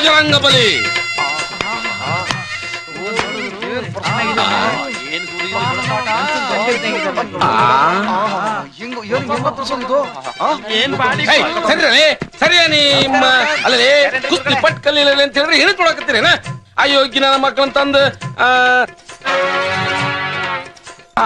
ಬಜರಂಗ ಬಲಿ ಏನ್ ಬಾಡಿ ಏಯ್, ಸರಿರಲೇ ಸರಿಯಾ ನಿಮ್ಮ ಅಲ್ಲೇ ಕುಸ್ತಿ ಪಟ್ ಕಲ್ಲಿಲ್ಲ ಅಂತ ಹೇಳಿದ್ರೆ ಏನು ಕೊಡಕತ್ತೀರೇನ ಅಯೋಗ್ಯ ನನ್ನ ಮಕ್ಕಳನ್ನ ತಂದು ಆ, ಆ,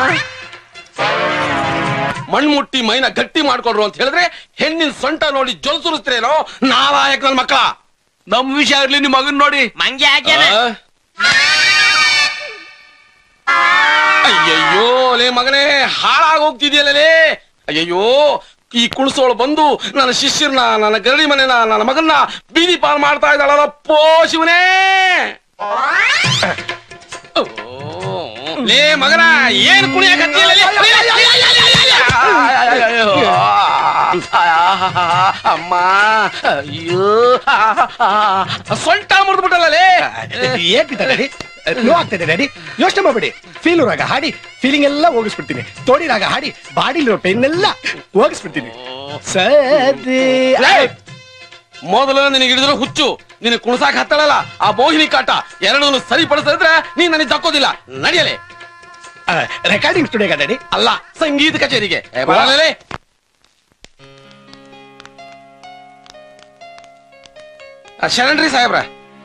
ಮಣ್ಮುಟ್ಟಿ ಮೈನ ಗಟ್ಟಿ ಮಾಡ್ಕೊಡ್ರು ಅಂತ ಹೇಳಿದ್ರೆ ಹೆಣ್ಣಿನ ಸೊಂಟ ನೋಡಿ ಜೊಲ್ ಸುರಿಸ್ತೀರೇನೋ ನಾಲಾಯಕ್ ನನ್ನ ಮಕ್ಕಳ ನಮ್ ವಿಷಯ ಇರ್ಲಿ ನಿಮ್ ಮಗನ್ ನೋಡಿ ಮಂಗೆ ಹಾಕ್ಯಾನ ಆ? ಅಯ್ಯಯ್ಯೋ ಲೇ ಮಗನೇ ಹಾಳಾಗಿ ಹೋಗ್ತಿದ್ಯಲ್ಲೇ ಅಯ್ಯಯ್ಯೋ ಈ ಕುಣಸೋಳು ಬಂದು ನನ್ನ ಶಿಷ್ಯರ್ನ ನನ್ನ ಗರಡಿ ಮನೆನ ನನ್ನ ಮಗನ್ನ ಬೀದಿ ಪಾಲ್ ಮಾಡ್ತಾ ಇದ್ದಾಳಲ್ಲಪ್ಪೋ ಶಿವನೇ ಓ, ಲೇ ಮಗನ ಏನ್ ಕುಣಿಯಕತ್ತೀಯಲ್ಲ ಲೇ? ಅಮ್ಮ ಅಯ್ಯೋ ಸೊಂಟ ಮುರಿದ್ಬಿಟ್ಟಲ್ಲ ಲೇ ಏನ್ಬಿಟ್ಟ ಡ್ಯಾಡಿ ನೋ ಆಗ್ತಿದೆ ಡ್ಯಾಡಿ ಯೋಚನೆ ಮಾಡ್ಬೇಡಿ ಫೀಲ್ ರಾಗ ಹಾಡಿ ಫೀಲಿಂಗ್ ಎಲ್ಲ ಹೋಗಿಸ್ಬಿಡ್ತೀನಿ ತೋಡಿ ರಾಗ ಹಾಡಿ ಬಾಡಿಲಿರೋ ಪೇನ್ ಎಲ್ಲ ಹೋಗಿಸ್ಬಿಡ್ತೀನಿ ಸರಿ ಲೇ, ಮೊದಲು ನಿನಗೆ ಹಿಡಿದ್ರೆ ಹುಚ್ಚು ನಿನಗೆ ಕುಣಸಾಕ್ ಹತ್ತಳಲ್ಲ ಆ ಮೋಹಿನಿ ಕಾಟ ಎರಡನ್ನು ಸರಿಪಡಿಸಿದ್ರೆ ನೀನ್ ನನಗೆ ದಕ್ಕೋದಿಲ್ಲ ನಡೆಯಲೇ ರೆಕಾರ್ಡಿಂಗ್ ಸ್ಟುಡಿಯೋಗ ಡ್ಯಾಡಿ ಅಲ್ಲ ಸಂಗೀತ ಕಚೇರಿಗೆ ಏ, ಬರಲೇ ಆ, ಶರಣ್ರಿ ಸಾಹೇಬ್ರ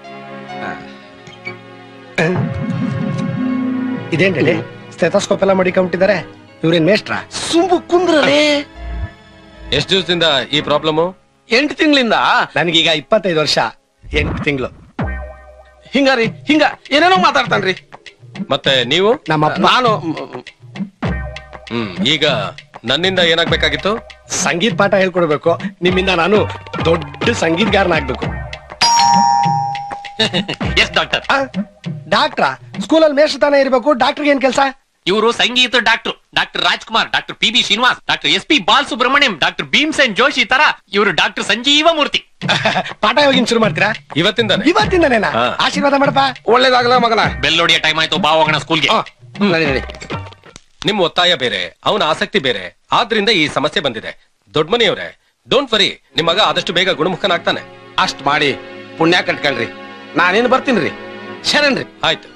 ಇದೇನ್ ಡ್ಯಾಡಿ ಸ್ಟೆಥೋಸ್ಕೋಪ್ ಎಲ್ಲ ಮಾಡಿಕೊಂಬಿಟ್ಟಿದ್ದಾರೆ ಇವ್ರೇನ್ ಮೇಷ್ಟ್ರ ಸುಂಬು ಕುಂದ್ರಲೇ ಎಷ್ಟು ದಿವಸದಿಂದ ಈ ಪ್ರಾಬ್ಲಮ್ ಎಂಟು ತಿಂಗಳಿಂದ ನನಗೀಗ ಇಪ್ಪತ್ತೈದು ವರ್ಷ ಎಂಟು ತಿಂಗಳು ಹಿಂಗಾರಿ ಹಿಂಗ ಏನೇನೋ ಮಾತಾಡ್ತಾನ್ರಿ ಮತ್ತೆ ನೀವು ನಮ್ಮಪ್ಪ ನಾನು ಹ್ಮ್ ಈಗ ನನ್ನಿಂದ ಏನಾಗ್ಬೇಕಾಗಿತ್ತು ಸಂಗೀತ ಪಾಠ ಹೇಳ್ಕೊಡ್ಬೇಕು ನಿಮ್ಮಿಂದ ನಾನು ದೊಡ್ಡ ಸಂಗೀತಗಾರನಾಗ್ಬೇಕು ಎಸ್ ಡಾಕ್ಟರ್ ಡಾಕ್ಟ್ರ ಸ್ಕೂಲಲ್ಲಿ ಮೇಷ್ಟ್ರ ತಾನೇ ಇರ್ಬೇಕು ಡಾಕ್ಟರ್ಗೆ ಏನ್ ಕೆಲಸ ಇವರು ಸಂಗೀತ doctor doctor Rajkumar doctor P B Srinivas doctor S P Balasubrahmanyam doctor Bhimsen Joshi ತರ ಇವರು ಡಾಕ್ಟರ್ ಸಂಜೀವ ಮೂರ್ತಿ ಪಾಠ ಯಾವಾಗಿನ್ ಶುರು ಮಾಡ್ತೀರಾ ಇವತ್ತಿಂದಾನೆ ಇವತ್ತಿಂದನೇನಾ ಹಾ. ಆಶೀರ್ವಾದ ಮಾಡಪ್ಪ ಒಳ್ಳೇದಾಗಲ್ಲ ಮಗನ ಬೆಲ್ ಹೊಡಿಯೋ ಟೈಮ್ ಆಯ್ತು ಬಾ ಹೋಗೋಣ ಸ್ಕೂಲ್ಗೆ ಆ, ನಡಿ ನಡಿ ನಿಮ್ ಒತ್ತಾಯ ಬೇರೆ ಅವನ ಆಸಕ್ತಿ ಬೇರೆ ಆದ್ರಿಂದ ಈ ಸಮಸ್ಯೆ ಬಂದಿದೆ ದೊಡ್ಡ ಮನೆಯವ್ರೆ ಡೋಂಟ್ ವರಿ ನಿಮ್ ಮಗ ಆದಷ್ಟು ಬೇಗ ಗುಣಮುಖನಾಗ್ತಾನೆ ಅಷ್ಟ್ ಮಾಡಿ ಪುಣ್ಯ ಕಟ್ಕಳ್ರಿ ನಾನೇನು ಬರ್ತೀನಿ ರೀ ಶರಣ್ರಿ ಆಯ್ತು